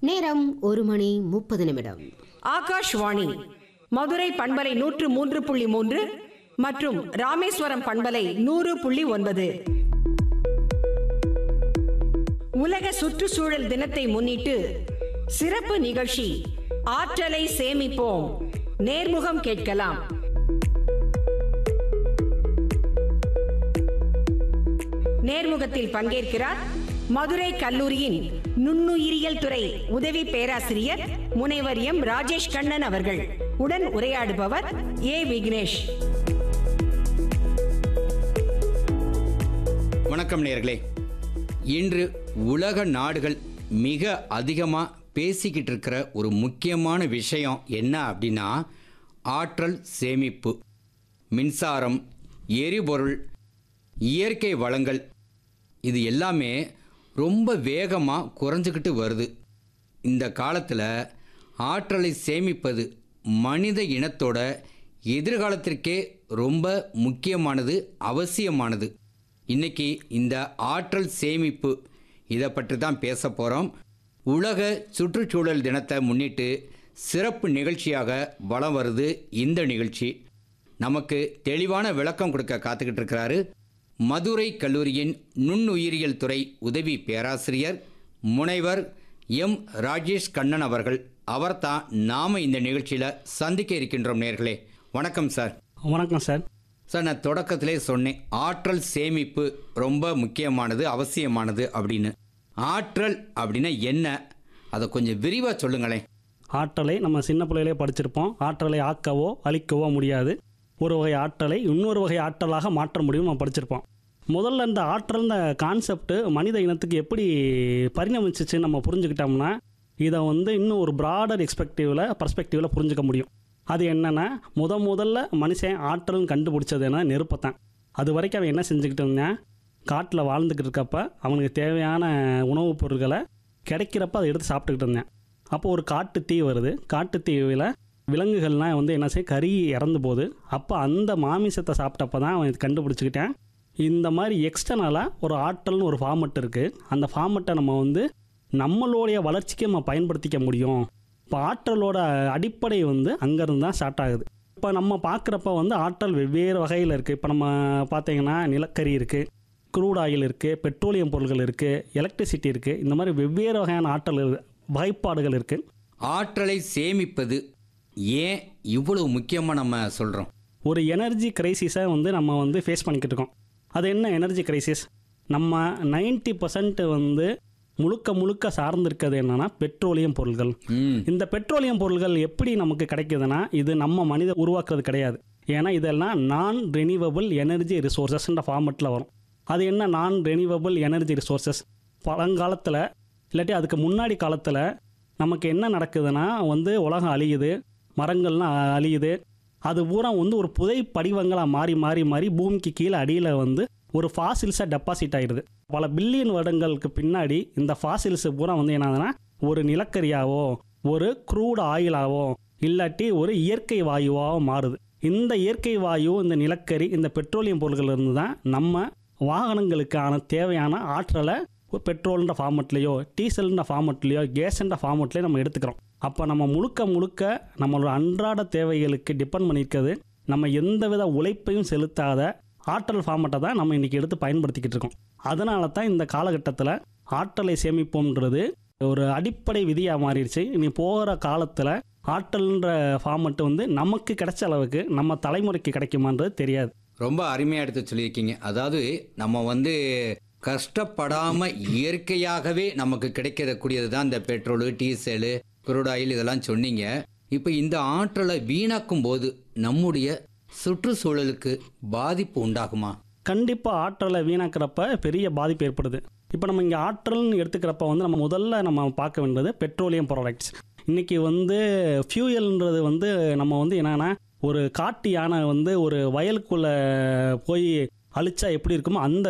நேரம் ஒரு மணி முப்பது நிமிடம் ஆகாஷ்வாணி மதுரை பண்பலை நூற்று மூன்று புள்ளி மூன்று மற்றும் ராமேஸ்வரம் பண்பலை நூறு புள்ளி ஒன்பது உலக சுற்றுச்சூழல் தினத்தை முன்னிட்டு சிறப்பு நிகழ்ச்சி ஆற்றலை சேமிப்போம் நேர்முகம் கேட்கலாம் நேர்முகத்தில் பங்கேற்கிறார் மதுரை கல்லூரியின் நுண்ணுயிரியல் துறை உதவி பேராசிரியர் முனைவர் எம் ராஜேஷ் கண்ணன் அவர்கள் உடன் உரையாடுபவர் ஏ விக்னேஷ் வணக்கம் நேர்களே இன்று உலக நாடுகள் மிக அதிகமாக பேசிக்கிட்டு இருக்கிற ஒரு முக்கியமான விஷயம் என்ன அப்படின்னா ஆற்றல் சேமிப்பு மின்சாரம் எரிபொருள் இயற்கை வளங்கள் இது எல்லாமே ரொம்ப வேகமாக குறைஞ்சிக்கிட்டு வருது இந்த காலத்தில் ஆற்றலை சேமிப்பது மனித இனத்தோட எதிர்காலத்திற்கே ரொம்ப முக்கியமானது அவசியமானது இன்னைக்கு இந்த ஆற்றல் சேமிப்பு இதை பற்றி தான் பேச போகிறோம் உலக சுற்றுச்சூழல் தினத்தை முன்னிட்டு சிறப்பு நிகழ்ச்சியாக வலம் வருது இந்த நிகழ்ச்சி நமக்கு தெளிவான விளக்கம் கொடுக்க காத்துக்கிட்டு இருக்கிறாரு மதுரை கல்லூரியின் நுண்ணுயிரியல் துறை உதவி பேராசிரியர் முனைவர் எம் ராஜேஷ் கண்ணன் அவர்கள் அவர்தான் நாம இந்த நிகழ்ச்சியில் சந்திக்க இருக்கின்றோம் நேர்களே வணக்கம் சார் வணக்கம் சார் சார் நான் தொடக்கத்திலே சொன்னேன் ஆற்றல் சேமிப்பு ரொம்ப முக்கியமானது அவசியமானது அப்படின்னு ஆற்றல் அப்படின்னா என்ன அதை கொஞ்சம் விரிவாக சொல்லுங்களேன் ஆற்றலை நம்ம சின்ன பிள்ளையிலே படிச்சிருப்போம் ஆற்றலை ஆக்கவோ அழிக்கவோ முடியாது ஒரு வகை ஆற்றலை இன்னொரு வகை ஆற்றலாக மாற்ற முடியும் நம்ம படிச்சிருப்போம் முதல்ல இந்த ஆற்றல் இந்த கான்செப்ட் மனித இனத்துக்கு எப்படி பரிணமிச்சிச்சு நம்ம புரிஞ்சுக்கிட்டோம்னா இதை வந்து இன்னும் ஒரு ப்ராடர் எக்ஸ்பெக்டிவில் பர்ஸ்பெக்டிவில் புரிஞ்சுக்க முடியும் அது என்னென்னா முத முதல்ல மனுஷன் ஆற்றல்னு கண்டுபிடிச்சது என்ன நெருப்பைத்தான் அது வரைக்கும் அவன் என்ன செஞ்சுக்கிட்டு இருந்தான் காட்டில் வாழ்ந்துக்கிட்டு இருக்கப்ப அவனுக்கு தேவையான உணவுப் பொருட்களை கிடைக்கிறப்ப அதை எடுத்து சாப்பிட்டுக்கிட்டு இருந்தேன் அப்போ ஒரு காட்டு தீ வருது காட்டு தீவில் விலங்குகள்லாம் வந்து என்ன செய்ய கறி இறந்து போகுது அப்போ அந்த மாமிசத்தை சாப்பிட்டப்ப தான் அவன் இது கண்டுபிடிச்சிக்கிட்டேன் இந்த மாதிரி எக்ஸ்டர்னலாக ஒரு ஆற்றல்னு ஒரு ஃபார்மெட் இருக்குது அந்த ஃபார்மெட்டை நம்ம வந்து நம்மளுடைய வளர்ச்சிக்கு நம்ம பயன்படுத்திக்க முடியும் இப்போ ஆற்றலோட அடிப்படை வந்து அங்கேருந்து தான் ஸ்டார்ட் ஆகுது இப்போ நம்ம பார்க்குறப்ப வந்து ஆற்றல் வெவ்வேறு வகையில் இருக்குது இப்போ நம்ம பார்த்தீங்கன்னா நிலக்கரி இருக்குது க்ரூட் ஆயில் இருக்குது பெட்ரோலியம் பொருட்கள் இருக்குது எலக்ட்ரிசிட்டி இருக்குது இந்த மாதிரி வெவ்வேறு வகையான ஆற்றல் இரு- வகைப்பாடுகள் இருக்குது ஆற்றலை சேமிப்பது ஏன் இவ்வளவு முக்கியமாக நம்ம சொல்கிறோம் ஒரு எனர்ஜி கிரைசிஸை வந்து நம்ம வந்து ஃபேஸ் பண்ணிக்கிட்டு இருக்கோம் அது என்ன எனர்ஜி கிரைசிஸ் நம்ம 90% பர்சன்ட் வந்து முழுக்க முழுக்க சார்ந்திருக்கிறது என்னன்னா பெட்ரோலியம் பொருள்கள் ம் இந்த பெட்ரோலியம் பொருள்கள் எப்படி நமக்கு கிடைக்குதுன்னா இது நம்ம மனித உருவாக்குறது கிடையாது ஏன்னா இதெல்லாம் நான் ரெனிவபிள் எனர்ஜி ரிசோர்சஸ்ன்ற ஃபார்மெட்டில் வரும் அது என்ன நான் ரெனிவபிள் எனர்ஜி ரிசோர்சஸ் பழங்காலத்தில் இல்லாட்டி அதுக்கு முன்னாடி காலத்தில் நமக்கு என்ன நடக்குதுன்னா வந்து உலகம் அழியுது மரங்கள்லாம் அ- அழியுது அது பூரா வந்து ஒரு புதை படிவங்களாக மாறி மாறி மாறி பூமிக்கு கீழே அடியில் வந்து ஒரு ஃபாசில்ஸாக டெபாசிட் ஆயிடுது பல பில்லியன் வருடங்களுக்கு பின்னாடி இந்த ஃபாசில்ஸ் பூரா வந்து என்னதுன்னா ஒரு நிலக்கரியாவோ ஒரு க்ரூட் ஆயிலாவோ இல்லாட்டி ஒரு இயற்கை வாயுவாவோ மாறுது இந்த இயற்கை வாயு இந்த நிலக்கரி இந்த பெட்ரோலியம் பொருட்கள் இருந்து தான் நம்ம வாகனங்களுக்கான தேவையான ஆற்றலை ஒரு பெட்ரோல்ன்ற ஃபார்மெட்லேயோ டீசல்ன்ற ஃபார்மெட்லேயோ கேஸ்ன்ற ஃபார்மெட்லேயோ நம்ம எடுத்துக்கிறோம் அப்போ நம்ம முழுக்க முழுக்க நம்மளோட அன்றாட தேவைகளுக்கு டிபெண்ட் பண்ணியிருக்கிறது நம்ம எந்தவித உழைப்பையும் செலுத்தாத ஆற்றல் ஃபார்மெட்டை தான் நம்ம இன்றைக்கி எடுத்து பயன்படுத்திக்கிட்டு இருக்கோம் அதனால தான் இந்த காலகட்டத்தில் ஆற்றலை சேமிப்போம்ன்றது ஒரு அடிப்படை விதியாக மாறிடுச்சு இனி போகிற காலத்தில் ஆற்றல்ன்ற ஃபார்மெட்டு வந்து நமக்கு கிடைச்ச அளவுக்கு நம்ம தலைமுறைக்கு கிடைக்குமான்றது தெரியாது ரொம்ப அருமையாக எடுத்து சொல்லியிருக்கீங்க அதாவது நம்ம வந்து கஷ்டப்படாமல் இயற்கையாகவே நமக்கு கிடைக்கக்கூடியது தான் இந்த பெட்ரோலு டீசலு குரூட் ஆயில் இதெல்லாம் சொன்னீங்க இப்போ இந்த ஆற்றலை வீணாக்கும் போது நம்முடைய சுற்றுச்சூழலுக்கு பாதிப்பு உண்டாகுமா கண்டிப்பாக ஆற்றலை வீணாக்கிறப்ப பெரிய பாதிப்பு ஏற்படுது இப்போ நம்ம இங்கே ஆற்றல்னு எடுத்துக்கிறப்ப வந்து நம்ம முதல்ல நம்ம பார்க்க வேண்டியது பெட்ரோலியம் ப்ராடக்ட்ஸ் இன்றைக்கி வந்து ஃபியூயல்ன்றது வந்து நம்ம வந்து என்னன்னா ஒரு காட்டு யானை வந்து ஒரு வயலுக்குள்ளே போய் அழிச்சா எப்படி இருக்குமோ அந்த